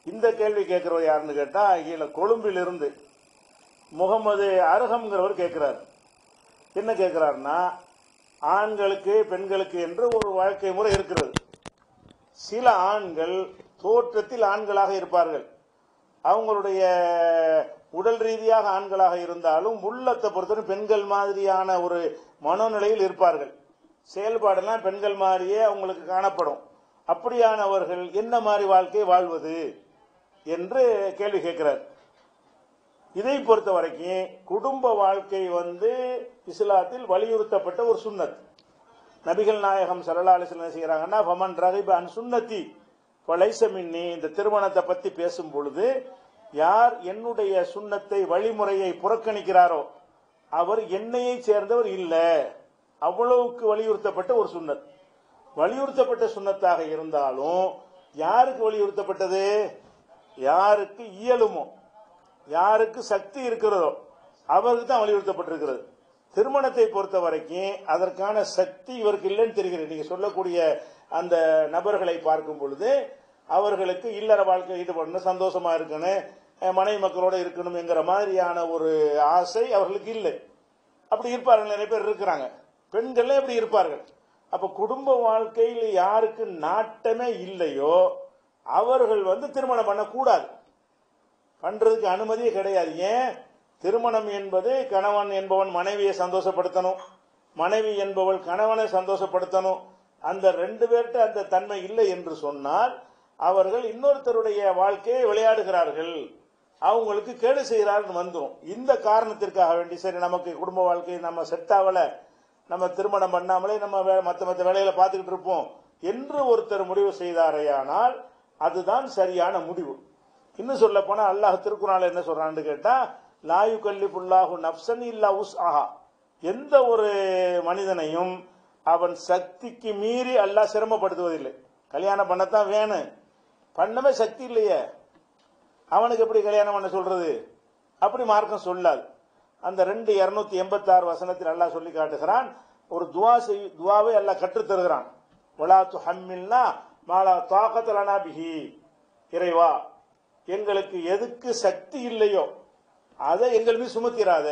இந்த கேள்வி கேட்கிறவர் யாருன்னு கேட்டா கீழே கொழும்பில் இருந்து முகமது அருகம்ங்கிறவர் கேட்கிறார் என்ன கேட்கிறாருன்னா ஆண்களுக்கு பெண்களுக்கு என்று ஒரு வாழ்க்கை முறை இருக்கிறது சில ஆண்கள் தோற்றத்தில் ஆண்களாக இருப்பார்கள் அவங்களுடைய உடல் ரீதியாக ஆண்களாக இருந்தாலும் உள்ளத்தை பொறுத்தவரை பெண்கள் மாதிரியான ஒரு மனோநிலையில் இருப்பார்கள் செயல்பாடெல்லாம் பெண்கள் மாதிரியே அவங்களுக்கு காணப்படும் அப்படியானவர்கள் என்ன மாதிரி வாழ்க்கை வாழ்வது என்று கேள்வி கேட்கிறார் இதை பொறுத்த வரைக்கும் குடும்ப வாழ்க்கை வந்து இஸ்லாத்தில் வலியுறுத்தப்பட்ட ஒரு சுன்னத் நபிகள் நாயகம் சல்லா அலிஸ்லாம் என்ன செய்யறாங்கன்னா ஃபமன் ரகிப அன் சுன்னத்தி பழைச மின்னி இந்த திருமணத்தை பத்தி பேசும் பொழுது யார் என்னுடைய சுண்ணத்தை வழிமுறையை புறக்கணிக்கிறாரோ அவர் என்னையை சேர்ந்தவர் இல்ல அவ்வளவுக்கு வலியுறுத்தப்பட்ட ஒரு சுன்னத் வலியுறுத்தப்பட்ட சுண்ணத்தாக இருந்தாலும் யாருக்கு வலியுறுத்தப்பட்டது யாருக்கு இயலுமோ யாருக்கு சக்தி இருக்கிறதோ அவருக்கு தான் வலியுறுத்தப்பட்டிருக்கிறது திருமணத்தை பொறுத்த வரைக்கும் அதற்கான சக்தி இவருக்கு இல்லைன்னு தெரிகிறது நீங்க சொல்லக்கூடிய அந்த நபர்களை பார்க்கும் பொழுது அவர்களுக்கு இல்லற வாழ்க்கை ஈடுபடணும் சந்தோஷமா இருக்கணும் அஹ் மனைவி மக்களோட இருக்கணுங்கிற மாதிரியான ஒரு ஆசை அவர்களுக்கு இல்லை அப்படி இருப்பார்கள் நிறைய பேர் இருக்கிறாங்க பெண்களே அப்படி இருப்பார்கள் அப்ப குடும்ப வாழ்க்கையில் யாருக்கு நாட்டமே இல்லையோ அவர்கள் வந்து திருமணம் பண்ணக்கூடாது பண்றதுக்கு அனுமதியே கிடையாது ஏன் திருமணம் என்பது கணவன் என்பவன் மனைவியை சந்தோஷப்படுத்தணும் மனைவி என்பவள் கணவனை சந்தோஷப்படுத்தணும் அந்த ரெண்டு பேர்ட்ட அந்த தன்மை இல்லை என்று சொன்னால் அவர்கள் இன்னொருத்தருடைய வாழ்க்கையை விளையாடுகிறார்கள் அவங்களுக்கு கேடு செய்கிறார்கள் வந்துடும் இந்த காரணத்திற்காக வேண்டி சரி நமக்கு குடும்ப வாழ்க்கை நம்ம செட் ஆகல நம்ம திருமணம் பண்ணாமலே நம்ம வே- மத்த மத்த வேலையில பார்த்துக்கிட்டு இருப்போம் என்று ஒருத்தர் முடிவு செய்தாரேயானால் அதுதான் சரியான முடிவு இன்னும் சொல்ல போனா அல்லாஹ் திருக்குறான் என்ன சொல்றான்னு கேட்டா லாயு கல்லிபுல்லாஹு நப்சன் இல்லா உஸ் ஆஹா எந்த ஒரு மனிதனையும் அவன் சக்திக்கு மீறி அல்லாஹ் சிரமப்படுத்துவதில்லை கல்யாணம் பண்ணத்தான் வேணும் பண்ணவே சக்தி இல்லையே அவனுக்கு எப்படி கல்யாணம் பண்ண சொல்றது அப்படி மார்க்கம் சொல்லாது அந்த ரெண்டு இருநூத்தி எண்பத்தி ஆறு வசனத்தில் அல்லாஹ் சொல்லி காட்டுகிறான் ஒரு துவா செய் துவாவை அல்லாஹ் கற்றுத் தருகிறான் வலாத்து ஹம்மில்லா மாலா தாக்கத்தலனா பிஹி இறைவா எங்களுக்கு எதுக்கு சக்தி இல்லையோ அதை எங்கள் மீது சுமத்திராத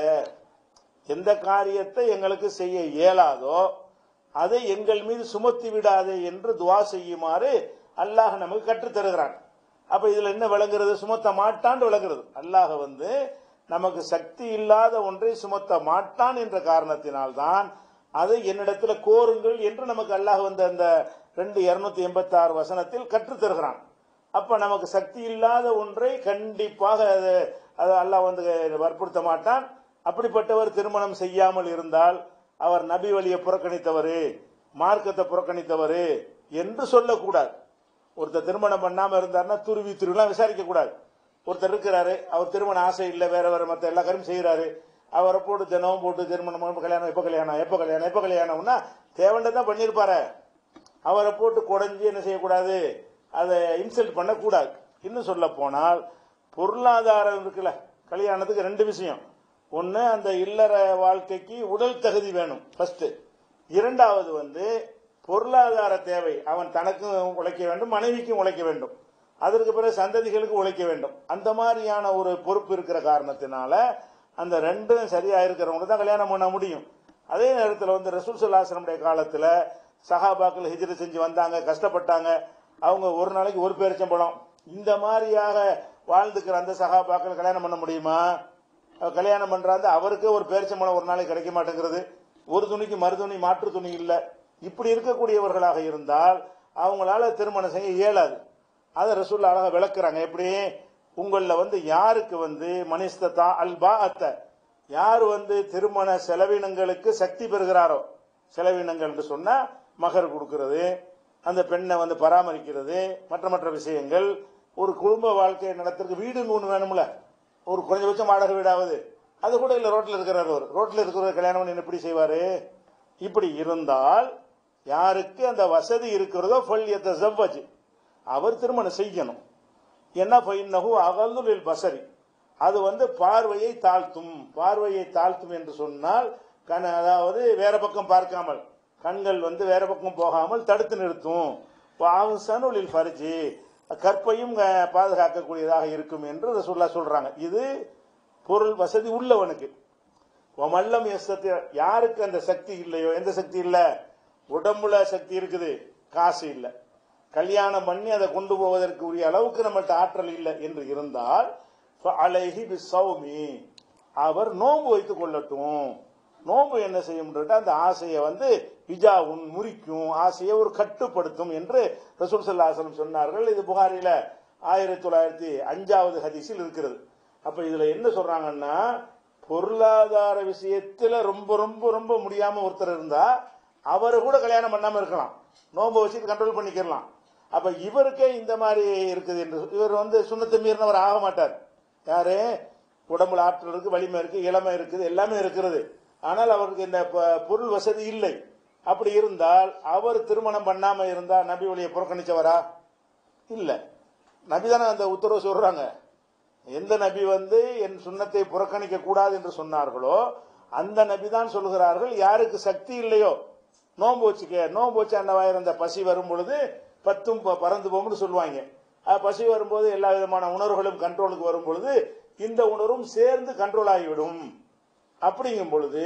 எந்த காரியத்தை எங்களுக்கு செய்ய இயலாதோ அதை எங்கள் மீது சுமத்தி விடாதே என்று துவா செய்யுமாறு அல்லாஹ் நமக்கு கற்றுத் தருகிறான் அப்ப இதுல என்ன விளங்குறது சுமத்த மாட்டான் விளங்குறது அல்லாஹ் வந்து நமக்கு சக்தி இல்லாத ஒன்றை சுமத்த மாட்டான் என்ற காரணத்தினால்தான் அதை என்னிடத்துல கோருங்கள் என்று நமக்கு அல்லாஹ் வந்து அந்த ரெண்டு இருநூத்தி எண்பத்தி ஆறு வசனத்தில் கற்றுத் தருகிறான் அப்ப நமக்கு சக்தி இல்லாத ஒன்றை கண்டிப்பாக அது அது அல்லாஹ் வந்து வற்புறுத்த மாட்டான் அப்படிப்பட்டவர் திருமணம் செய்யாமல் இருந்தால் அவர் நபி வழியை புறக்கணித்தவர் மார்க்கத்தை புறக்கணித்தவர் என்று சொல்லக்கூடாது ஒருத்தர் திருமணம் பண்ணாம இருந்தாருன்னா துருவி துருவிலாம் விசாரிக்க கூடாது ஒருத்தர் இருக்கிறாரு அவர் திருமண ஆசை இல்லை வேற வேற மத்த எல்லா காரியம் செய்யறாரு அவரை போட்டு தினமும் போட்டு திருமணம் பண்ணி, கல்யாணம் எப்ப கல்யாணம் எப்ப கல்யாணம் எப்ப கல்யாணம்னா தேவண்டதான் பண்ணிருப்பாரு அவரை போட்டு குடஞ்சி என்ன செய்யக்கூடாது அதை இன்சல்ட் பண்ணக்கூடாது இன்னும் சொல்ல போனால் பொருளாதாரம் இருக்குல்ல கல்யாணத்துக்கு ரெண்டு விஷயம் ஒன்னு அந்த இல்லற வாழ்க்கைக்கு உடல் தகுதி வேணும் ஃபர்ஸ்ட் இரண்டாவது வந்து பொருளாதார தேவை அவன் தனக்கும் உழைக்க வேண்டும் மனைவிக்கும் உழைக்க வேண்டும் அதற்கு பிறகு சந்ததிகளுக்கு உழைக்க வேண்டும் அந்த மாதிரியான ஒரு பொறுப்பு இருக்கிற காரணத்தினால அந்த ரெண்டும் சரியா இருக்கிறவங்க தான் கல்யாணம் பண்ண முடியும் அதே நேரத்தில் வந்து ரசூல் சல்லாசனமுடைய காலத்துல சஹாபாக்கள் ஹிஜ்ர செஞ்சு வந்தாங்க கஷ்டப்பட்டாங்க அவங்க ஒரு நாளைக்கு ஒரு பேரிச்சம்பழம் இந்த மாதிரியாக வாழ்ந்துக்கிற அந்த சஹாபாக்கள் கல்யாணம் பண்ண முடியுமா அஹ் கல்யாணம் பண்றாங்க அவருக்கே ஒரு பேரிச்சம்பழம் ஒரு நாளைக்கு கிடைக்க மாட்டேங்கிறது ஒரு துணிக்கு மறு துணி மாற்று துணி இல்ல இப்படி இருக்கக்கூடியவர்களாக இருந்தால் அவங்களால திருமணம் செய்ய இயலாது அதை ரசூல் அழகா விளக்குறாங்க எப்படி உங்கள வந்து யாருக்கு வந்து மனிஸ்தா அல்பா அத்த யார் வந்து திருமண செலவினங்களுக்கு சக்தி பெறுகிறாரோ செலவினங்கள் என்று சொன்னா மகர் கொடுக்கிறது அந்த பெண்ணை வந்து பராமரிக்கிறது மற்ற மற்ற விஷயங்கள் ஒரு குடும்ப வாழ்க்கையை நடத்துறதுக்கு வீடுன்னு ஒண்ணு வேணும்ல ஒரு குறைஞ்சபட்சம் வாடகை வீடாவது அது கூட இல்ல ரோட்ல இருக்கிறார் அவர் ரோட்ல இருக்கிற கல்யாணம் பண்ணி எப்படி செய்வாரு இப்படி இருந்தால் யாருக்கு அந்த வசதி இருக்கிறதோ ஃபல்யத்த ஜவ்வஜ் அவர் திருமணம் செய்யணும் என்ன பைன்னஹு அகல்லுலில் பசரி அது வந்து பார்வையை தாழ்த்தும் பார்வையை தாழ்த்தும் என்று சொன்னால் கண் அதாவது வேற பக்கம் பார்க்காமல் கண்கள் வந்து வேற பக்கம் போகாமல் தடுத்து நிறுத்தும் வாவுசனுலில் ஃபர்ஜி கற்பையும் அஹ், பாதுகாக்கக்கூடியதாக இருக்கும் என்று ரசூல்லா சொல்றாங்க இது பொருள் வசதி உள்ளவனுக்கு மல்லம் எஸ்தத்தி யாருக்கு அந்த சக்தி இல்லையோ எந்த சக்தி இல்ல உடம்புல சக்தி இருக்குது காசு இல்ல கல்யாணம் பண்ணி அதை கொண்டு போவதற்கு உரிய அளவுக்கு நம்மகிட்ட ஆற்றல் இல்லை என்று இருந்தால் அலைஹி பிசௌமி அவர் நோன்பு வைத்துக் கொள்ளட்டும் நோன்பு என்ன செய்யும் அந்த ஆசையை வந்து இஜாவுன் முறிக்கும் ஆசையை ஒரு கட்டுப்படுத்தும் என்று ரசூல் சல்லாஹலம் சொன்னார்கள் இது புகாரில ஆயிரத்தி தொள்ளாயிரத்தி அஞ்சாவது ஹதீஸில் இருக்கிறது அப்ப இதுல என்ன சொல்றாங்கன்னா பொருளாதார விஷயத்துல ரொம்ப ரொம்ப ரொம்ப முடியாம ஒருத்தர் இருந்தா அவரை கூட கல்யாணம் பண்ணாம இருக்கலாம் நோன்பு வச்சுட்டு கண்ட்ரோல் பண்ணிக்கலாம் அப்ப இவருக்கே இந்த மாதிரி இருக்குது என்று இவர் வந்து சுண்ணத்தை மீறினவர் ஆக மாட்டார் யாரு உடம்புல ஆற்றல் இருக்கு வலிமை இருக்கு இளமை இருக்குது எல்லாமே இருக்கிறது ஆனால் அவருக்கு இந்த ப- பொருள் வசதி இல்லை அப்படி இருந்தால் அவர் திருமணம் பண்ணாம இருந்தா நபி வழியை புறக்கணிச்சவரா இல்ல நபி தானே அந்த உத்தரவு சொல்றாங்க எந்த நபி வந்து என் சுண்ணத்தை புறக்கணிக்க கூடாது என்று சொன்னார்களோ அந்த நபி தான் சொல்கிறார்கள் யாருக்கு சக்தி இல்லையோ நோன்பு வச்சுக்க நோன்பு வச்சு அந்த இருந்த பசி வரும் பொழுது பத்தும் ப- பறந்து போகும்னு சொல்லுவாங்க அஹ் பசி வரும்போது எல்லா விதமான உணர்வுகளும் கண்ட்ரோலுக்கு வரும் பொழுது இந்த உணர்வும் சேர்ந்து கண்ட்ரோல் ஆகிவிடும் அப்படிங்கும் பொழுது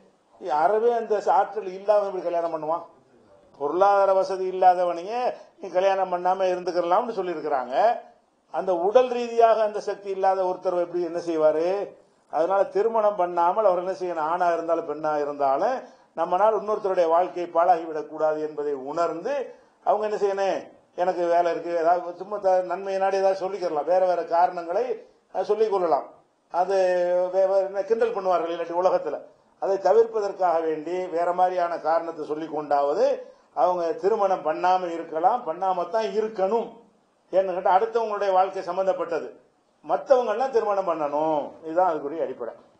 அறவே அந்த ஆற்றல் இல்லாதவன் இப்படி கல்யாணம் பண்ணுவான் பொருளாதார வசதி இல்லாதவனையே நீ கல்யாணம் பண்ணாம இருந்துக்கலாம்னு சொல்லியிருக்கிறாங்க அந்த உடல் ரீதியாக அந்த சக்தி இல்லாத ஒருத்தர் எப்படி என்ன செய்வாரு அதனால திருமணம் பண்ணாமல் அவர் என்ன செய்யணும் ஆணா இருந்தாலும் பெண்ணா இருந்தாலும் நம்மனால் இன்னொருத்தருடைய வாழ்க்கையை பாழாகிவிடக் கூடாது என்பதை உணர்ந்து அவங்க என்ன செய்யணும் எனக்கு வேலை இருக்கு ஏதாவது சும்மா த- நன்மையை நாடி ஏதாவது சொல்லிக்கிறலாம் வேற வேற காரணங்களை அஹ், சொல்லிக் கொள்ளலாம் அது வே- வேற என்ன கிண்டல் பண்ணுவார்கள் இல்லாட்டி உலகத்துல அதை தவிர்ப்பதற்காக வேண்டி வேற மாதிரியான காரணத்தை சொல்லி கொண்டாவது அவங்க திருமணம் பண்ணாம இருக்கலாம் பண்ணாம தான் இருக்கணும் ஏன்னு கேட்டா அடுத்தவங்களுடைய வாழ்க்கை சம்பந்தப்பட்டது மற்றவங்க எல்லாம் திருமணம் பண்ணணும் இதுதான் அதுக்குரிய அடிப்படை